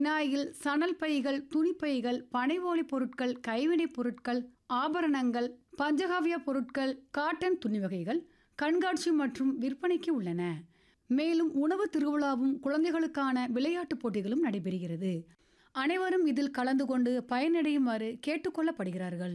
நாயில் சணல் பைகள் துணிப்பைகள் பனைவோலி பொருட்கள் கைவினைப் பொருட்கள் ஆபரணங்கள் பஞ்சகாவிய பொருட்கள் காட்டன் துணி வகைகள் கண்காட்சி மற்றும் விற்பனைக்கு உள்ளன மேலும் உணவு திருவிழாவும் குழந்தைகளுக்கான விளையாட்டுப் போட்டிகளும் நடைபெறுகிறது அனைவரும் இதில் கலந்து கொண்டு பயனடையுமாறு கேட்டுக்கொள்ளப்படுகிறார்கள்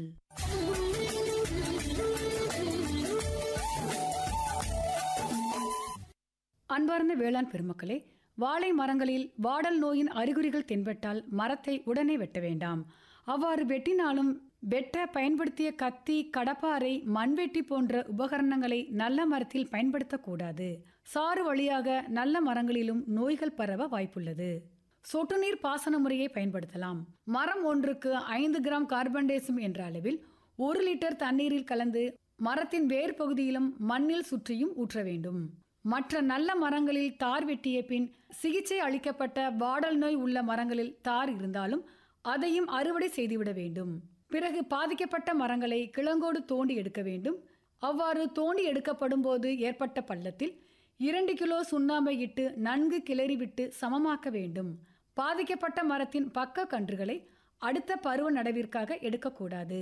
அன்பார்ந்த வேளாண் பெருமக்களே வாழை மரங்களில் வாடல் நோயின் அறிகுறிகள் தென்பட்டால் மரத்தை உடனே வெட்ட வேண்டாம் அவ்வாறு வெட்டினாலும் வெட்ட பயன்படுத்திய கத்தி கடப்பாரை மண்வெட்டி போன்ற உபகரணங்களை நல்ல மரத்தில் பயன்படுத்தக்கூடாது சாறு வழியாக நல்ல மரங்களிலும் நோய்கள் பரவ வாய்ப்புள்ளது சொட்டு நீர் பாசன முறையை பயன்படுத்தலாம் மரம் ஒன்றுக்கு ஐந்து கிராம் கார்பன் டேசம் என்ற அளவில் ஒரு லிட்டர் தண்ணீரில் கலந்து மரத்தின் வேர் பகுதியிலும் மண்ணில் சுற்றியும் ஊற்ற வேண்டும் மற்ற நல்ல மரங்களில் தார் வெட்டிய பின் சிகிச்சை அளிக்கப்பட்ட வாடல் நோய் உள்ள மரங்களில் தார் இருந்தாலும் அதையும் அறுவடை செய்துவிட வேண்டும் பிறகு பாதிக்கப்பட்ட மரங்களை கிழங்கோடு தோண்டி எடுக்க வேண்டும் அவ்வாறு தோண்டி எடுக்கப்படும் போது ஏற்பட்ட பள்ளத்தில் இரண்டு கிலோ சுண்ணாம்பை இட்டு நன்கு கிளறிவிட்டு சமமாக்க வேண்டும் பாதிக்கப்பட்ட மரத்தின் பக்க கன்றுகளை அடுத்த பருவ நடவிற்காக எடுக்கக்கூடாது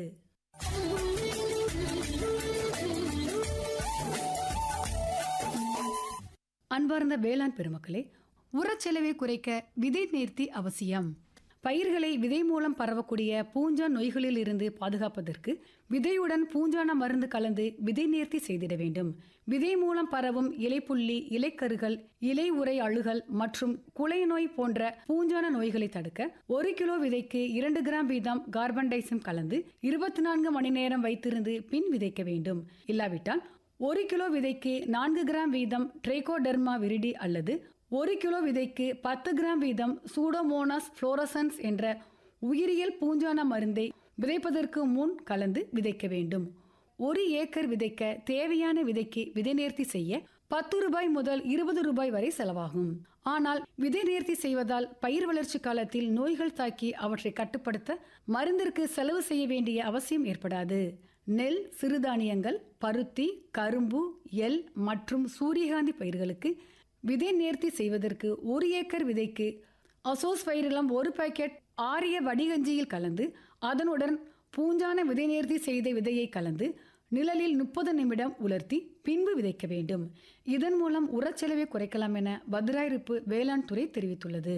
அன்பார்ந்த வேளாண் பெருமக்களே உரச்செலவை குறைக்க விதை நேர்த்தி அவசியம் பயிர்களை விதை மூலம் பரவக்கூடிய பூஞ்சா நோய்களில் இருந்து பாதுகாப்பதற்கு விதையுடன் பூஞ்சான மருந்து கலந்து விதை நேர்த்தி செய்திட வேண்டும் விதை மூலம் பரவும் இலைப்புள்ளி இலைக்கருகள் இலை உரை அழுகல் மற்றும் குலை நோய் போன்ற பூஞ்சான நோய்களை தடுக்க ஒரு கிலோ விதைக்கு இரண்டு கிராம் வீதம் கார்பன் டைசம் கலந்து இருபத்தி நான்கு மணி நேரம் வைத்திருந்து பின் விதைக்க வேண்டும் இல்லாவிட்டால் ஒரு கிலோ விதைக்கு நான்கு கிராம் வீதம் ட்ரைகோடெர்மா விரிடி அல்லது ஒரு கிலோ விதைக்கு பத்து கிராம் வீதம் சூடோமோனாஸ் ஃப்ளோரசன்ஸ் என்ற உயிரியல் பூஞ்சான மருந்தை விதைப்பதற்கு முன் கலந்து விதைக்க வேண்டும் ஒரு ஏக்கர் விதைக்க தேவையான விதைக்கு விதை நேர்த்தி செய்ய பத்து ரூபாய் முதல் இருபது ரூபாய் வரை செலவாகும் ஆனால் விதை நேர்த்தி செய்வதால் பயிர் வளர்ச்சி காலத்தில் நோய்கள் தாக்கி அவற்றை கட்டுப்படுத்த மருந்திற்கு செலவு செய்ய வேண்டிய அவசியம் ஏற்படாது நெல் சிறுதானியங்கள் பருத்தி கரும்பு எல் மற்றும் சூரியகாந்தி பயிர்களுக்கு விதை நேர்த்தி செய்வதற்கு ஒரு ஏக்கர் விதைக்கு அசோஸ்பைரிலம் ஒரு பாக்கெட் ஆரிய வடிகஞ்சியில் கலந்து அதனுடன் பூஞ்சான விதை நேர்த்தி செய்த விதையை கலந்து நிழலில் முப்பது நிமிடம் உலர்த்தி பின்பு விதைக்க வேண்டும் இதன் மூலம் உரச்செலவை குறைக்கலாம் என பத்ராயிருப்பு வேளாண் துறை தெரிவித்துள்ளது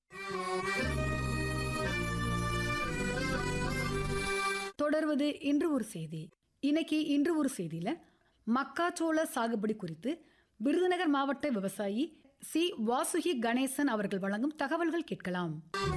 தொடர்வது இன்று ஒரு செய்தி இன்னைக்கு இன்று ஒரு செய்தியில மக்காச்சோள சாகுபடி குறித்து விருதுநகர் மாவட்ட விவசாயி சி வாசுகி கணேசன் அவர்கள் வழங்கும் தகவல்கள் கேட்கலாம்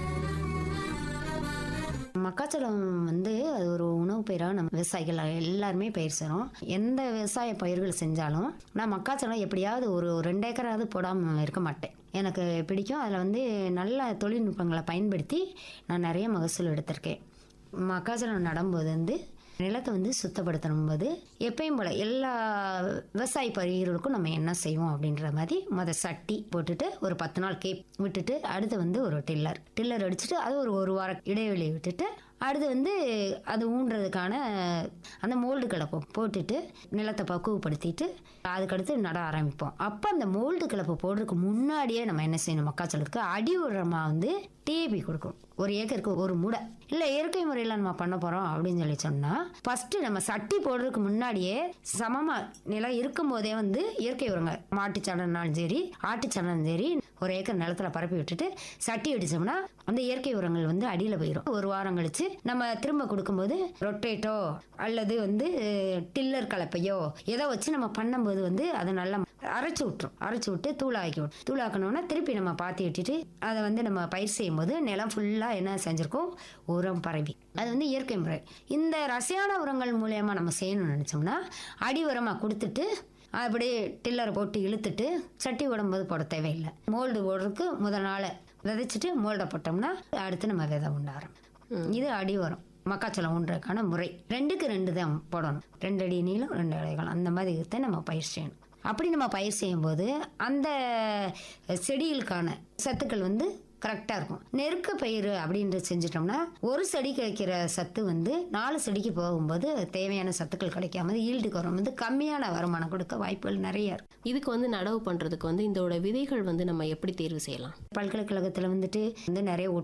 மக்காச்சோளம் வந்து அது ஒரு உணவு பயிராக நம்ம விவசாயிகள் எல்லாருமே பயிர் செய்கிறோம் எந்த விவசாய பயிர்கள் செஞ்சாலும் நான் மக்காச்சோளம் எப்படியாவது ஒரு ரெண்டு ஏக்கராவது போடாமல் இருக்க மாட்டேன் எனக்கு பிடிக்கும் அதில் வந்து நல்ல தொழில்நுட்பங்களை பயன்படுத்தி நான் நிறைய மகசூல் எடுத்திருக்கேன் மக்காச்சோளம் நடும்போது வந்து நிலத்தை வந்து சுத்தப்படுத்தணும் போது எப்பயும் போல் எல்லா விவசாய பயிர்களுக்கும் நம்ம என்ன செய்வோம் அப்படின்ற மாதிரி முத சட்டி போட்டுட்டு ஒரு பத்து நாள் கேப் விட்டுட்டு அடுத்து வந்து ஒரு டில்லர் டில்லர் அடிச்சுட்டு அது ஒரு ஒரு வாரம் இடைவெளி விட்டுட்டு அடுத்து வந்து அது ஊன்றதுக்கான அந்த மோல்டு கலப்பை போட்டுட்டு நிலத்தை பக்குவப்படுத்திட்டு அதுக்கடுத்து நட ஆரம்பிப்போம் அப்போ அந்த மோல்டு கலப்பை போடுறதுக்கு முன்னாடியே நம்ம என்ன செய்யணும் மக்காச்சோளத்துக்கு அடி உரமாக வந்து டிஏபி கொடுக்கணும் ஒரு ஏக்கருக்கு ஒரு மூடை இல்லை இயற்கை முறையில் நம்ம பண்ண போகிறோம் அப்படின்னு சொல்லி சொன்னால் ஃபஸ்ட்டு நம்ம சட்டி போடுறதுக்கு முன்னாடியே சமமாக நிலம் இருக்கும் போதே வந்து இயற்கை உரங்கள் மாட்டுச்சாணம்னாலும் சரி ஆட்டுச்சாணம் சரி ஒரு ஏக்கர் நிலத்துல பரப்பி விட்டுட்டு சட்டி அடிச்சோம்னா அந்த இயற்கை உரங்கள் வந்து அடியில் போயிடும் ஒரு வாரம் கழிச்சு நம்ம திரும்ப கொடுக்கும்போது ரொட்டேட்டோ அல்லது வந்து டில்லர் கலப்பையோ ஏதோ வச்சு நம்ம பண்ணும்போது வந்து அதை நல்லா அரைச்சி விட்டுரும் அரைச்சி விட்டு தூளாக்கி விட்டு தூளாக்கணும்னா திருப்பி நம்ம பாத்தி விட்டுட்டு அதை வந்து நம்ம பயிர் செய்யும்போது நிலம் ஃபுல்லாக என்ன செஞ்சுருக்கோம் உரம் பரவி அது வந்து இயற்கை முறை இந்த ரசாயன உரங்கள் மூலயமா நம்ம செய்யணும்னு நினச்சோம்னா அடி உரமாக கொடுத்துட்டு அப்படியே டில்லரை போட்டு இழுத்துட்டு சட்டி உடம்போது போட தேவையில்லை மோல்டு போடுறதுக்கு முதல் நாள் விதைச்சிட்டு மோல்டை போட்டோம்னா அடுத்து நம்ம விதை உண்ட ஆரம்பிக்கும் இது அடி உரம் மக்காச்சோளம் ஊன்றதுக்கான முறை ரெண்டுக்கு ரெண்டு தான் போடணும் ரெண்டு அடி நீளம் ரெண்டு அடிகள் அந்த மாதிரி தான் நம்ம பயிர் செய்யணும் அப்படி நம்ம பயிர் செய்யும்போது அந்த செடிகளுக்கான சத்துக்கள் வந்து கரெக்டாக இருக்கும் நெருக்க பயிர் அப்படின்ற செஞ்சிட்டோம்னா ஒரு செடிக்கு வைக்கிற சத்து வந்து நாலு செடிக்கு போகும்போது தேவையான சத்துக்கள் கிடைக்காம ஈல்டுக்கு வரும்போது கம்மியான வருமானம் கொடுக்க வாய்ப்புகள் நிறைய இருக்கு இதுக்கு வந்து நடவு பண்றதுக்கு வந்து இதோட விதைகள் வந்து நம்ம எப்படி தேர்வு செய்யலாம் பல்கலைக்கழகத்தில் வந்துட்டு வந்து நிறைய